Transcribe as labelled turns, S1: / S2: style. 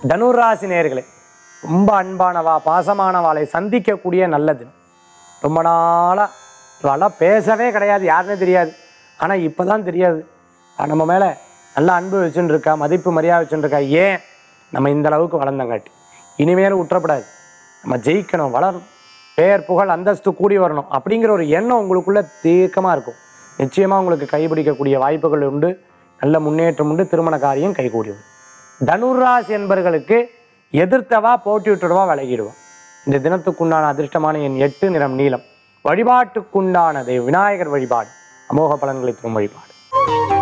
S1: தனுராசி நேயர்களே ரொம்ப அன்பானவா பாசமானவாளை சந்திக்கக்கூடிய நல்ல தினம் ரொம்ப நாளாக இவெல்லாம் பேசவே கிடையாது யாருன்னே தெரியாது ஆனால் இப்போ தான் தெரியாது அவ நம்ம மேலே நல்ல அன்பு வச்சுட்டு இருக்கா மதிப்பு மரியாதை வச்சுட்டு இருக்கா ஏன் நம்ம இந்த அளவுக்கு வளர்ந்தங்காட்டி இனிமேல் விட்டுறப்படாது நம்ம ஜெயிக்கணும் வளரணும் பெயர் புகழ் அந்தஸ்து கூடி வரணும் அப்படிங்கிற ஒரு எண்ணம் உங்களுக்குள்ள தீர்க்கமாக இருக்கும் நிச்சயமாக உங்களுக்கு கைப்பிடிக்கக்கூடிய வாய்ப்புகள் உண்டு நல்ல முன்னேற்றம் உண்டு திருமண காரியம் கைகூடி வரும் தனுராசி என்பர்களுக்கு எதிர்த்தவா போட்டி விட்டுடுவா விலகிடுவா இந்த தினத்துக்குண்டான அதிர்ஷ்டமான என் எட்டு நிறம் நீலம் வழிபாட்டுக்குண்டான தெய்வ விநாயகர் வழிபாடு அமோக பலன்களை தரும் வழிபாடு